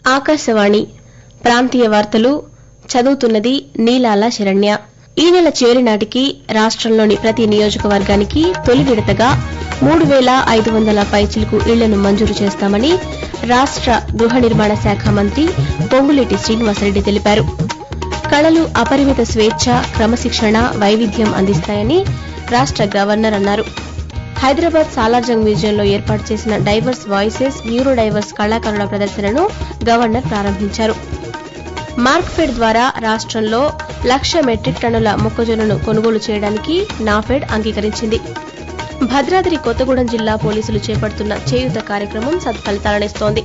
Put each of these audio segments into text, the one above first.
ఆకాశవాణి ప్రాంతీయ వార్తలు చదువుతున్నది నీలాల శరణ్య ఈ నెల చివరి నాటికి రాష్టంలోని ప్రతి నియోజకవర్గానికి తొలి విడతగా మూడు పేల ఐదు వందల పైచిలకు ఇళ్లను మంజూరు చేస్తామని రాష్ట గృహ నిర్మాణ శాఖ మంత్రి పొంగులేటి శ్రీనివాసరెడ్డి తెలిపారు కళలు అపరిమిత స్వేచ్ఛ క్రమశిక్షణ వైవిధ్యం అందిస్తాయని రాష్ట గవర్నర్ అన్నారు హైదరాబాద్ సాలార్జంగ్ మ్యూజియంలో ఏర్పాటు చేసిన డైవర్స్ వాయిసెస్ న్యూరో డైవర్స్ కళాకారుల ప్రదర్శనను గవర్నర్ ప్రారంభించారు మార్క్ఫెడ్ ద్వారా రాష్టంలో లక్ష మెట్రిక్ టన్నుల మొక్కజొన్నను కొనుగోలు చేయడానికి నాఫెడ్ అంగీకరించింది భద్రాద్రి కొత్తగూడెం జిల్లా పోలీసులు చేపడుతున్న చేయూత కార్యక్రమం సత్ఫలితాలనిస్తోంది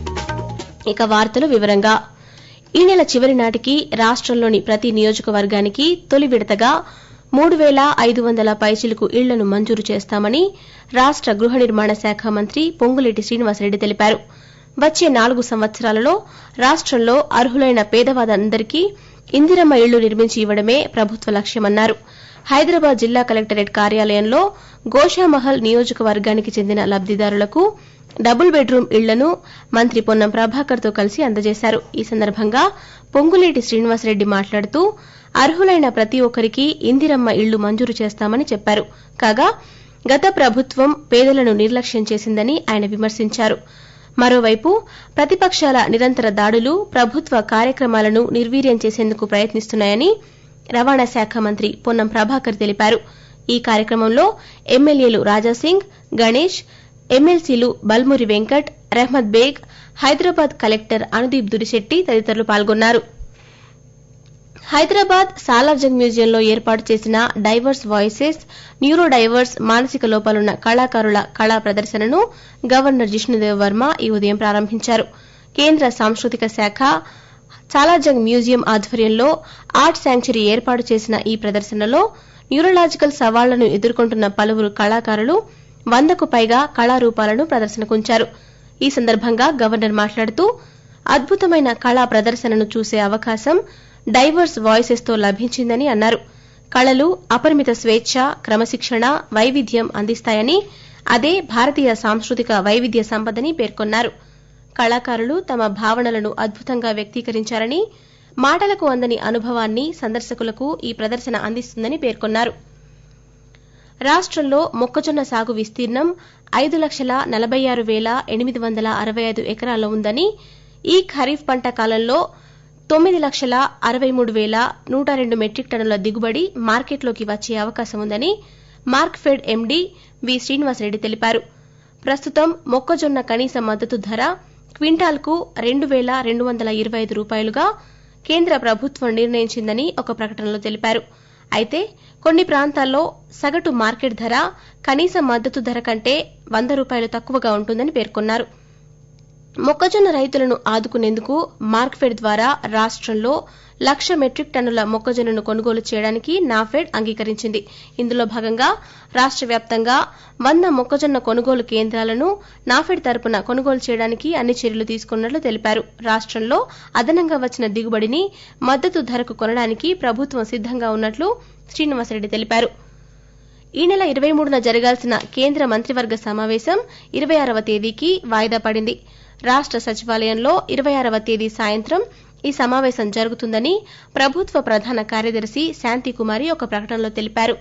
ఇక వార్తలు వివరంగా ఈ నెల చివరి నాటికి రాష్టంలోని ప్రతి నియోజకవర్గానికి తొలి విడతగా మూడు పేల ఐదు వందల పైచిలకు ఇళ్లను మంజూరు చేస్తామని రాష్ట గృహ నిర్మాణ శాఖ మంత్రి పొంగులేటి శ్రీనివాసరెడ్డి తెలిపారు వచ్చే నాలుగు సంవత్సరాలలో రాష్టంలో అర్హులైన పేదవారందరికీ ఇందిరమ్మ ఇళ్లు నిర్మించి ఇవ్వడమే ప్రభుత్వ లక్ష్యమన్నారు హైదరాబాద్ జిల్లా కలెక్టరేట్ కార్యాలయంలో గోషామహల్ నియోజకవర్గానికి చెందిన లబ్దిదారులకు డబుల్ బెడ్రూమ్ ఇళ్లను మంత్రి పొన్నం ప్రభాకర్ తో కలిసి అందజేశారు ఈ సందర్భంగా పొంగులేటి శ్రీనివాసరెడ్డి మాట్లాడుతూ అర్హులైన ప్రతి ఒక్కరికి ఇందిరమ్మ ఇళ్లు మంజూరు చేస్తామని చెప్పారు కాగా గత ప్రభుత్వం పేదలను నిర్లక్ష్యం చేసిందని ఆయన విమర్శించారు మరోవైపు ప్రతిపక్షాల నిరంతర దాడులు ప్రభుత్వ కార్యక్రమాలను నిర్వీర్యం చేసేందుకు ప్రయత్నిస్తున్నాయని రవాణా శాఖ మంత్రి పొన్నం ప్రభాకర్ తెలిపారు ఈ కార్యక్రమంలో ఎమ్మెల్యేలు రాజాసింగ్ గణేష్ ఎమ్మెల్సీలు బల్మురి వెంకట్ రెహ్మద్ బేగ్ హైదరాబాద్ కలెక్టర్ అనుదీప్ దురిశెట్టి తదితరులు పాల్గొన్నారు హైదరాబాద్ సాలార్జంగ్ మ్యూజియంలో ఏర్పాటు చేసిన డైవర్స్ వాయిసెస్ న్యూరో డైవర్స్ మానసిక లోపాలున్న కళాకారుల కళా ప్రదర్శనను గవర్నర్ జిష్ణుదేవ్ వర్మ ఈ ఉదయం ప్రారంభించారు కేంద్ర సాంస్కృతిక శాఖ సాలార్జంగ్ మ్యూజియం ఆధ్వర్యంలో ఆర్ట్ శాంక్చురీ ఏర్పాటు చేసిన ఈ ప్రదర్శనలో న్యూరలాజికల్ సవాళ్లను ఎదుర్కొంటున్న పలువురు కళాకారులు వందకు పైగా కళారూపాలను ప్రదర్శనకుంచారు ఈ సందర్భంగా గవర్నర్ మాట్లాడుతూ అద్భుతమైన కళా ప్రదర్శనను చూసే అవకాశం డైవర్స్ వాయిసెస్ తో లభించిందని అన్నారు కళలు అపరిమిత స్వేచ్ఛ క్రమశిక్షణ వైవిధ్యం అందిస్తాయని అదే భారతీయ సాంస్కృతిక వైవిధ్య సంపదని పేర్కొన్నారు కళాకారులు తమ భావనలను అద్భుతంగా వ్యక్తీకరించారని మాటలకు అందని అనుభవాన్ని సందర్శకులకు ఈ ప్రదర్శన అందిస్తుందని పేర్కొన్నారు రాష్టంలో మొక్కజొన్న సాగు విస్తీర్ణం ఐదు లక్షల నలభై ఆరు పేల ఎనిమిది వందల అరవై ఐదు ఎకరాల్లో ఉందని ఈ ఖరీఫ్ పంట కాలంలో తొమ్మిది లక్షల అరవై మూడు పేల నూట రెండు మెట్రిక్ టన్నుల దిగుబడి మార్కెట్లోకి వచ్చే అవకాశం ఉందని మార్క్ఫెడ్ ఎండీ వి శ్రీనివాసరెడ్డి తెలిపారు ప్రస్తుతం మొక్కజొన్న కనీస మద్దతు ధర క్వింటాల్కు రెండు పేల రెండు వందల ఇరవై ఐదు రూపాయలుగా కేంద్ర ప్రభుత్వం నిర్ణయించిందని ఒక ప్రకటనలో తెలిపారు అయితే కొన్ని ప్రాంతాల్లో సగటు మార్కెట్ ధర కనీస మద్దతు ధర కంటే వంద రూపాయలు తక్కువగా ఉంటుందని పేర్కొన్నారు మొక్కజొన్న రైతులను ఆదుకునేందుకు మార్క్ఫెడ్ ద్వారా రాష్టంలో లక్ష మెట్రిక్ టన్నుల మొక్కజొన్నను కొనుగోలు చేయడానికి నాఫెడ్ అంగీకరించింది ఇందులో భాగంగా రాష్ట వ్యాప్తంగా వంద మొక్కజొన్న కొనుగోలు కేంద్రాలను నాఫెడ్ తరపున కొనుగోలు చేయడానికి అన్ని చర్యలు తీసుకున్నట్లు తెలిపారు రాష్టంలో అదనంగా వచ్చిన దిగుబడిని మద్దతు ధరకు కొనడానికి ప్రభుత్వం సిద్దంగా ఉన్నట్లు శ్రీనివాసరెడ్డి తెలిపారు ఈ నెల ఇరవై మూడున జరగాల్సిన కేంద్ర మంత్రివర్గ సమావేశం ఇరవై ఆరవ తేదీకి వాయిదా పడింది రాష్ట సచివాలయంలో ఇరవై ఆరవ తేదీ సాయంత్రం ఈ సమావేశం జరుగుతుందని ప్రభుత్వ ప్రధాన కార్యదర్శి శాంతికుమారి ఒక ప్రకటనలో తెలిపారు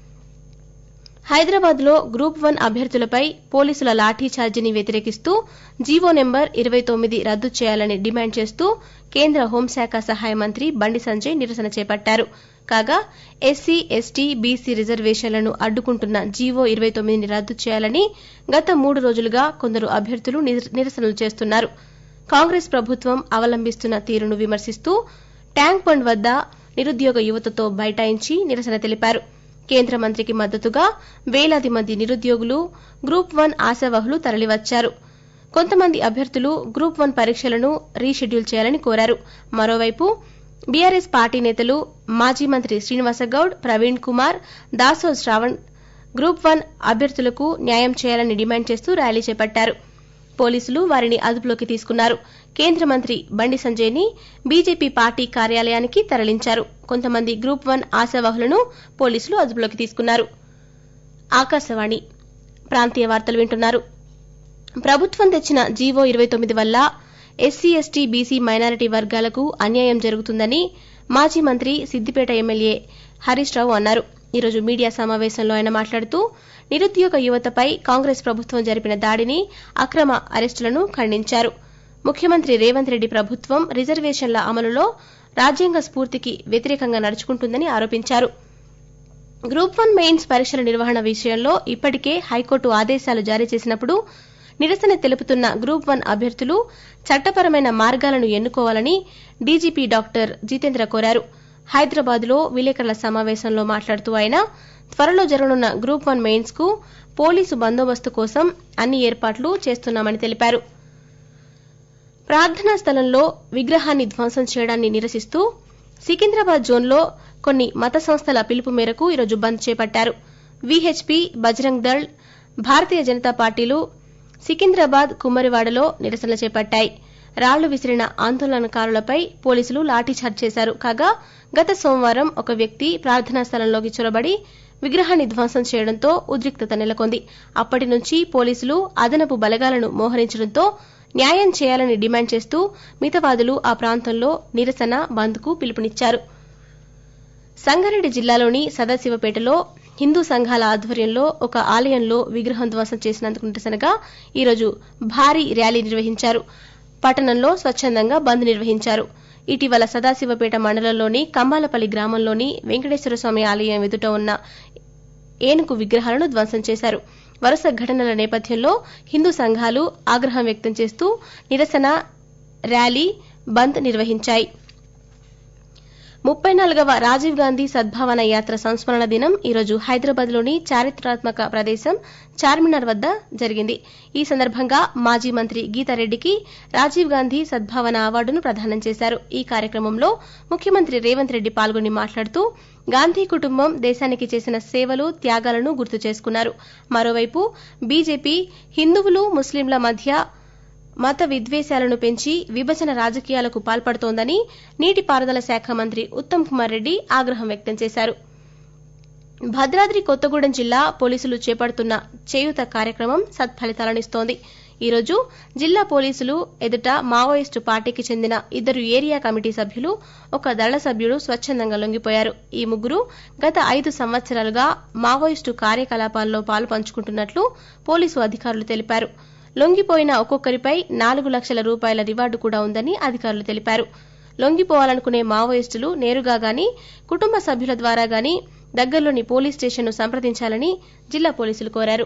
హైదరాబాద్ లో గ్రూప్ వన్ అభ్యర్థులపై పోలీసుల లాఠీ ఛార్జీని వ్యతిరేకిస్తూ జీవో నెంబర్ ఇరవై తొమ్మిది రద్దు చేయాలని డిమాండ్ చేస్తూ కేంద్ర హోంశాఖ సహాయ మంత్రి బండి సంజయ్ నిరసన చేపట్టారు కాగా ఎస్సీ ఎస్టీ బీసీ రిజర్వేషన్లను అడ్డుకుంటున్న జీవో ఇరవై తొమ్మిదిని రద్దు చేయాలని గత మూడు రోజులుగా కొందరు అభ్యర్థులు నిరసనలు చేస్తున్నారు కాంగ్రెస్ ప్రభుత్వం అవలంబిస్తున్న తీరును విమర్శిస్తూ ట్యాంక్ బండ్ వద్ద నిరుద్యోగ యువతతో బైఠాయించి నిరసన తెలిపారు కేంద్ర మంత్రికి మద్దతుగా వేలాది మంది నిరుద్యోగులు గ్రూప్ వన్ ఆశావహులు తరలివచ్చారు కొంతమంది అభ్యర్థులు గ్రూప్ వన్ పరీక్షలను రీషెడ్యూల్ చేయాలని కోరారు మరోవైపు బీఆర్ఎస్ పార్టీ నేతలు మాజీ మంత్రి శ్రీనివాసగౌడ్ ప్రవీణ్ కుమార్ దాసో శ్రావణ్ గ్రూప్ వన్ అభ్యర్థులకు న్యాయం చేయాలని డిమాండ్ చేస్తూ ర్యాలీ చేపట్టారు పోలీసులు వారిని అదుపులోకి తీసుకున్నారు కేంద్ర మంత్రి బండి సంజయ్ ని బీజేపీ పార్టీ కార్యాలయానికి తరలించారు కొంతమంది గ్రూప్ వన్ ఆశావహులను పోలీసులు అదుపులోకి తీసుకున్నారు ఆకాశవాణి ప్రాంతీయ వార్తలు వింటున్నారు ప్రభుత్వం తెచ్చిన జీవో ఇరవై తొమ్మిది వల్ల ఎస్సీ ఎస్టీ బీసీ మైనారిటీ వర్గాలకు అన్యాయం జరుగుతుందని మాజీ మంత్రి సిద్దిపేట ఎమ్మెల్యే హరీష్ రావు అన్నారు ఈరోజు మీడియా సమావేశంలో ఆయన మాట్లాడుతూ నిరుద్యోగ యువతపై కాంగ్రెస్ ప్రభుత్వం జరిపిన దాడిని అక్రమ అరెస్టులను ఖండించారు ముఖ్యమంత్రి రేవంత్ రెడ్డి ప్రభుత్వం రిజర్వేషన్ల అమలులో రాజ్యాంగ స్ఫూర్తికి వ్యతిరేకంగా నడుచుకుంటుందని ఆరోపించారు గ్రూప్ వన్ మెయిన్స్ పరీక్షల నిర్వహణ విషయంలో ఇప్పటికే హైకోర్టు ఆదేశాలు జారీ చేసినప్పుడు నిరసన తెలుపుతున్న గ్రూప్ వన్ అభ్యర్థులు చట్టపరమైన మార్గాలను ఎన్నుకోవాలని డీజీపీ డాక్టర్ జితేంద్ర కోరారు హైదరాబాద్ లో విలేకరుల సమావేశంలో మాట్లాడుతూ ఆయన త్వరలో జరగనున్న గ్రూప్ వన్ మెయిన్స్ కు పోలీసు బందోబస్తు కోసం అన్ని ఏర్పాట్లు చేస్తున్నామని తెలిపారు ప్రార్థనా స్థలంలో విగ్రహాన్ని ధ్వంసం చేయడాన్ని నిరసిస్తూ సికింద్రాబాద్ జోన్లో కొన్ని మత సంస్థల పిలుపు మేరకు ఈరోజు బంద్ చేపట్టారు వీహెచ్పీ బజరంగ్ దళ్ భారతీయ జనతా పార్టీలు సికింద్రాబాద్ కుమ్మరివాడలో నిరసనలు చేపట్టాయి రాళ్లు విసిరిన ఆందోళనకారులపై పోలీసులు లాఠీచార్జ్ చేశారు కాగా గత సోమవారం ఒక వ్యక్తి ప్రార్థనా స్థలంలోకి చొరబడి విగ్రహాన్ని ధ్వంసం చేయడంతో ఉద్రిక్తత నెలకొంది అప్పటి నుంచి పోలీసులు అదనపు బలగాలను మోహరించడంతో న్యాయం చేయాలని డిమాండ్ చేస్తూ మితవాదులు ఆ ప్రాంతంలో నిరసన బంద్కు పిలుపునిచ్చారు సంగారెడ్డి జిల్లాలోని సదాశివపేటలో హిందూ సంఘాల ఆధ్వర్యంలో ఒక ఆలయంలో విగ్రహం ధ్వంసం చేసినందుకు నిరసనగా ఈరోజు భారీ ర్యాలీ నిర్వహించారు పట్టణంలో స్వచ్చందంగా బంద్ నిర్వహించారు ఇటీవల సదాశివపేట మండలంలోని కంబాలపల్లి గ్రామంలోని వెంకటేశ్వర స్వామి ఆలయం ఎదుట ఉన్న ఏనుగు విగ్రహాలను ధ్వంసం చేశారు వరుస ఘటనల నేపథ్యంలో హిందూ సంఘాలు ఆగ్రహం వ్యక్తం చేస్తూ నిరసన ర్యాలీ బంద్ నిర్వహించాయి ముప్పై నాలుగవ రాజీవ్ గాంధీ సద్భావన యాత్ర సంస్మరణ దినం ఈరోజు హైదరాబాద్ లోని చారిత్రాత్మక ప్రదేశం చార్మినార్ వద్ద జరిగింది ఈ సందర్భంగా మాజీ మంత్రి గీతారెడ్డికి రాజీవ్ గాంధీ సద్భావన అవార్డును ప్రదానం చేశారు ఈ కార్యక్రమంలో ముఖ్యమంత్రి రేవంత్ రెడ్డి పాల్గొని మాట్లాడుతూ గాంధీ కుటుంబం దేశానికి చేసిన సేవలు త్యాగాలను గుర్తు చేసుకున్నారు మరోవైపు బీజేపీ హిందువులు ముస్లింల మధ్య మత విద్వేషాలను పెంచి విభజన రాజకీయాలకు పాల్పడుతోందని నీటిపారుదల శాఖ మంత్రి ఉత్తమ్ కుమార్ రెడ్డి ఆగ్రహం వ్యక్తం చేశారు భద్రాద్రి కొత్తగూడెం జిల్లా పోలీసులు చేపడుతున్న చేయూత కార్యక్రమం సత్ఫలితాలనిస్తోంది ఈరోజు జిల్లా పోలీసులు ఎదుట మావోయిస్టు పార్టీకి చెందిన ఇద్దరు ఏరియా కమిటీ సభ్యులు ఒక దళ సభ్యుడు స్వచ్చందంగా లొంగిపోయారు ఈ ముగ్గురు గత ఐదు సంవత్సరాలుగా మావోయిస్టు కార్యకలాపాల్లో పాలు పంచుకుంటున్నట్లు పోలీసు అధికారులు తెలిపారు లొంగిపోయిన ఒక్కొక్కరిపై నాలుగు లక్షల రూపాయల రివార్డు కూడా ఉందని అధికారులు తెలిపారు లొంగిపోవాలనుకునే మావోయిస్టులు నేరుగా గాని కుటుంబ సభ్యుల ద్వారా గాని దగ్గరలోని పోలీస్ స్టేషన్ను సంప్రదించాలని జిల్లా పోలీసులు కోరారు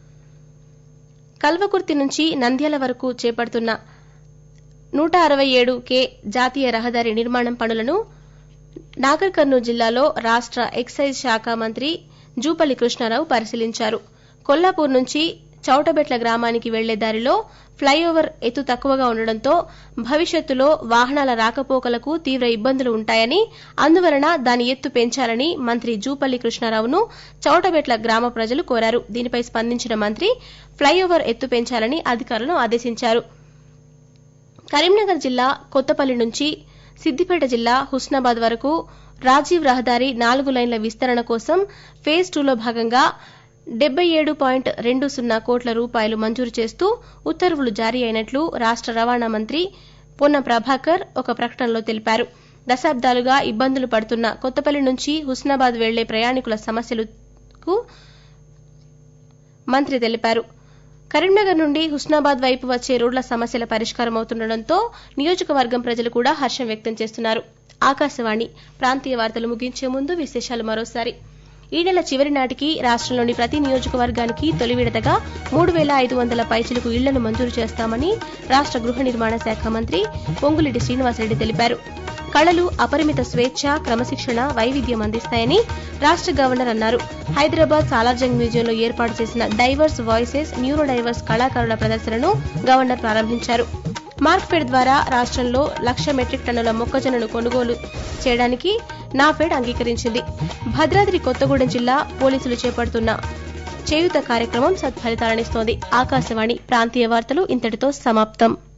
కల్వకుర్తి నుంచి నంద్యాల వరకు చేపడుతున్న నూట అరవై ఏడు కే జాతీయ రహదారి నిర్మాణం పనులను నాగర్ కర్నూలు జిల్లాలో రాష్ట ఎక్సైజ్ శాఖ మంత్రి జూపల్లి కృష్ణారావు పరిశీలించారు కొల్లాపూర్ నుంచి చౌటబెట్ల గ్రామానికి వెళ్లే దారిలో ఫ్లైఓవర్ ఎత్తు తక్కువగా ఉండడంతో భవిష్యత్తులో వాహనాల రాకపోకలకు తీవ్ర ఇబ్బందులు ఉంటాయని అందువలన దాని ఎత్తు పెంచాలని మంత్రి జూపల్లి కృష్ణారావును చౌటబెట్ల గ్రామ ప్రజలు కోరారు దీనిపై స్పందించిన మంత్రి ఫ్లైఓవర్ ఎత్తు పెంచాలని అధికారులను ఆదేశించారు కరీంనగర్ జిల్లా కొత్తపల్లి నుంచి సిద్దిపేట జిల్లా హుస్నాబాద్ వరకు రాజీవ్ రహదారి నాలుగు లైన్ల విస్తరణ కోసం ఫేజ్ టూలో భాగంగా డెబ్బై ఏడు పాయింట్ రెండు సున్నా కోట్ల రూపాయలు మంజూరు చేస్తూ ఉత్తర్వులు జారీ అయినట్లు రాష్ట రవాణా మంత్రి పొన్న ప్రభాకర్ ఒక ప్రకటనలో తెలిపారు దశాబ్దాలుగా ఇబ్బందులు పడుతున్న కొత్తపల్లి నుంచి హుస్నాబాద్ వెళ్లే ప్రయాణికుల సమస్యలకు మంత్రి తెలిపారు కరీంనగర్ నుండి హుస్నాబాద్ వైపు వచ్చే రోడ్ల సమస్యల పరిష్కారం అవుతుండటంతో నియోజకవర్గం ప్రజలు కూడా హర్షం వ్యక్తం చేస్తున్నారు ఆకాశవాణి ప్రాంతీయ వార్తలు ముగించే ముందు విశేషాలు మరోసారి ఈ నెల చివరి నాటికి రాష్టంలోని ప్రతి నియోజకవర్గానికి తొలి విడతగా మూడు వేల ఐదు వందల పైచిలకు ఇళ్లను మంజూరు చేస్తామని రాష్ట గృహ నిర్మాణ శాఖ మంత్రి పొంగులేటి శ్రీనివాసరెడ్డి తెలిపారు కళలు అపరిమిత స్వేచ్ఛ క్రమశిక్షణ వైవిధ్యం అందిస్తాయని రాష్ట గవర్నర్ అన్నారు హైదరాబాద్ సాలార్జంగ్ మ్యూజియంలో ఏర్పాటు చేసిన డైవర్స్ వాయిసెస్ న్యూరో డైవర్స్ కళాకారుల ప్రదర్శనను గవర్నర్ ప్రారంభించారు మార్క్ఫెడ్ ద్వారా రాష్టంలో లక్ష మెట్రిక్ టన్నుల మొక్కజొన్నను కొనుగోలు చేయడానికి నాఫెడ్ అంగీకరించింది భద్రాద్రి కొత్తగూడెం జిల్లా పోలీసులు చేపడుతున్న చేయుత కార్యక్రమం సత్ఫలితాలనిస్తోంది ఆకాశవాణి ప్రాంతీయ వార్తలు ఇంతటితో సమాప్తం